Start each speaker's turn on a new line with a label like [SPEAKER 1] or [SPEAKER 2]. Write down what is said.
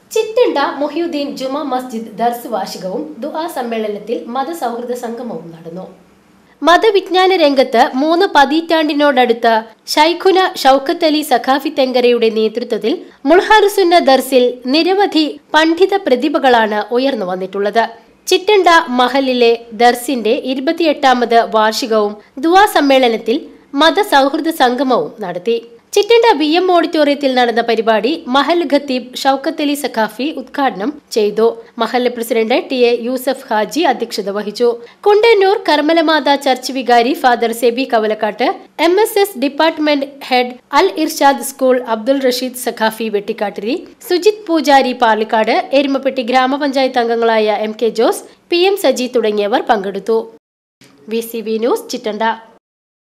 [SPEAKER 1] ചിറ്റണ്ട മൊഹ്യുദ്ദീൻ ജുമാ മസ്ജിദ് ദർസ് വാർഷികവും ദുആ സമ്മേളനത്തിൽ മതസൗഹൃദ സംഗമവും നടന്നു മതവിജ്ഞാന രംഗത്ത് മൂന്ന് പതിറ്റാണ്ടിനോടടുത്ത ഷൈഖുന ഷൗക്കത്ത് അലി സഖാഫി തെങ്കരയുടെ നേതൃത്വത്തിൽ മുൾഹാറുസുന്ന ദർസിൽ നിരവധി പണ്ഡിത പ്രതിഭകളാണ് ഉയർന്നു വന്നിട്ടുള്ളത് ചിറ്റണ്ട മഹലിലെ ദർസിന്റെ ഇരുപത്തിയെട്ടാമത് വാർഷികവും ദുആ സമ്മേളനത്തിൽ മതസൗഹൃദ സംഗമവും നടത്തി ചിറ്റണ്ട ബി എം ഓഡിറ്റോറിയത്തിൽ നടന്ന പരിപാടി മഹൽ ഖത്തീബ് ഷൗക്കത്ത് അലി സഖാഫി ഉദ്ഘാടനം ചെയ്തു Mahal president T A Yusuf Haji അധ്യക്ഷത വഹിച്ചു കുണ്ടന്നൂർ കർമ്മലമാത ചർച്ച് വികാരി father Seby Kavalakkatt M S S department head Al Irshad school Abdul Rasheed Saqafi Vettikkattiri Sujith Poojari Parlikkad Erumapetty ഗ്രാമപഞ്ചായത്ത് അംഗങ്ങളായ M K Jose P M Saji തുടങ്ങിയവർ പങ്കെടുത്തു V C B news Chittanda